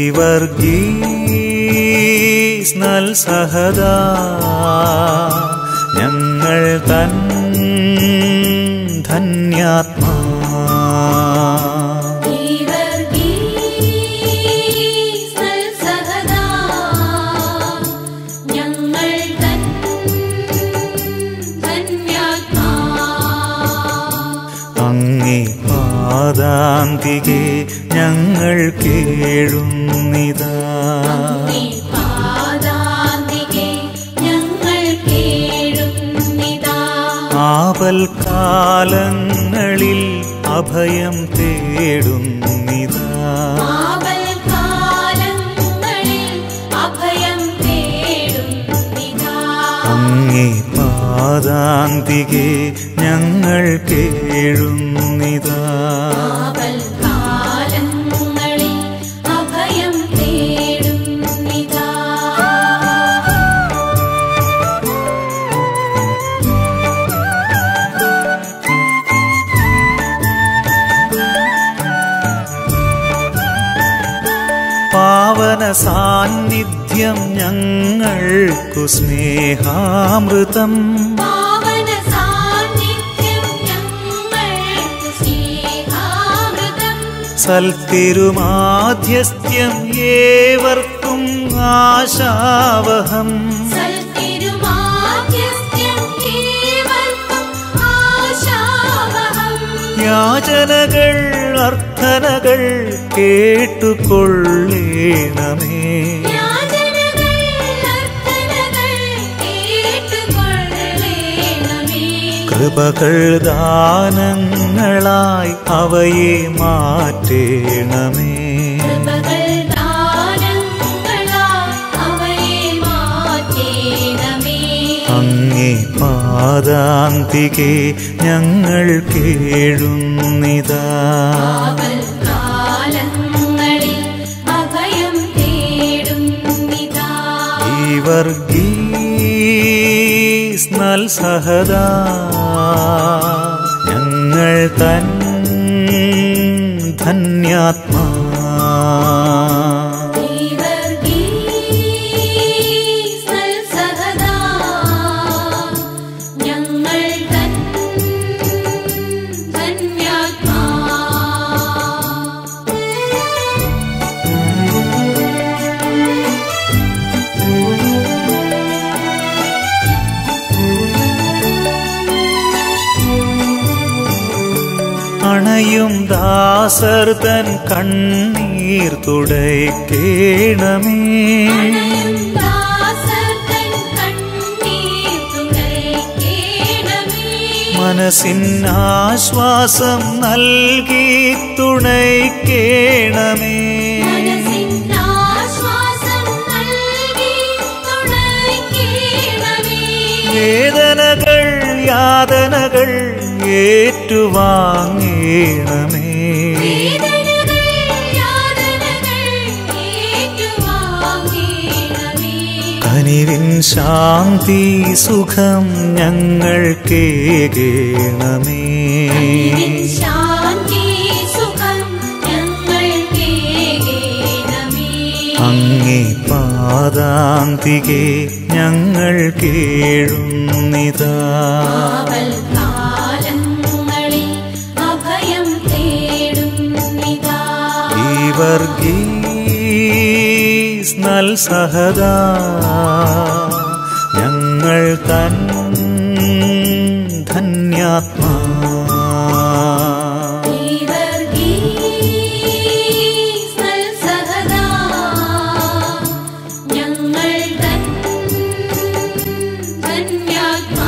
ഗീവർഗീസ് നൽ സഹദാ ഞങ്ങൾ തൻ ധന്യാത്മാ ഞങ്ങൾ തൻ ധന്യാത്മാ അങ്ങേ പാദാന്തികെ ഞങ്ങൾ കേഴുന്നിതാ നീ പാദാന്തികെ ഞങ്ങൾ കേഴുന്നിതാ ആപൽ കാലങ്ങളിൽ അഭയം തേടുന്നിതാ ആവൽ കാലങ്ങളിൽ അഭയം തേടുന്നിതാ അങ്ങേ പാദാന്തികെ ഞങ്ങൾ കേഴുന്നിതാ ആവൽ കാലങ്ങളിൽ അഭയം തേടുന്നിതാ പാവന സാന്നിധ്യം ഞങ്ങൾക്കു സ്നേഹാമൃതം പാവന സാന്നിധ്യം ഞങ്ങൾക്ക് സ്നേഹാമൃതം സൽത്തിരുമാധ്യസ്ഥ്യം ഏവർക്കും ആശാവഹം സൽത്തിരുമാധ്യസ്ഥ്യം ഏവർക്കും ആശാവഹം യാചനകൾ അർത്ഥനകൾ കേട്ടുകൊള്ളേണമേ യാചനകൾ അർത്ഥനകൾ കേട്ടുകൊള്ളേണമേ കൃപകൾ ദാനങ്ങളായി അവയെ മാറ്റേണമേ കൃപകൾ ദാനങ്ങളാൽ അവയെ മാറ്റേണമേ അങ്ങേ പാദാന്തികെ ഞങ്ങൾ കേഴുന്നിതാ ആവൽ കാലങ്ങളിൽ അഭയം തേടുന്നിതാ ഈ വർഗീസ് നൽ സഹദാ ഞങ്ങൾ തൻ ധന്യാത്മാ ദൈവർഗീസൽ സഹദാ ഞങ്ങൾ തൻ ധന്യാത്മാ അണയും ദാസർ തൻ കണ്ണീർ തുടയ്ക്കേണമേ അണയും ദാസർ തൻ കണ്ണീർ തുടയ്ക്കേണമേ. മനസ്സിനാശ്വാസം നൽകി തുണയ്ക്കേണമേ മനസ്സിനാശ്വാസം നൽകി തുണയ്ക്കേണമേ. വേദനകൾ യാതനകൾ ഏറ്റുവാങ്ങേണമേ വേദനകൾ, യാതനകൾ ഏറ്റുവാങ്ങേണമേ. കനിവിൻ ശാന്തി സുഖം ഞങ്ങൾ കേകേണമേ നിൻ ശാന്തി സുഖം ഞങ്ങൾക്കേകേണമേ. അങ്ങേ പാദാന്തികെ ഞങ്ങൾ കേഴുന്നിതാ ആവൽ കാലങ്ങളിൽ അഭയം തേടുന്നിതാ. ഈ വർഗീസ് നൽ സഹദാ ഞങ്ങൾ തൻ ധന്യാത്മാ ദൈവർഗീസൽ സഹദാ ഞങ്ങൾ തൻ ധന്യാത്മാ.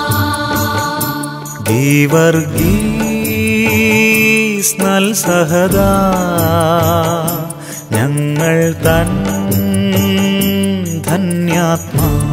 ഗീവർഗീസ് നൽ സഹദാ ഞങ്ങൾ തൻ ധന്യാത്മാ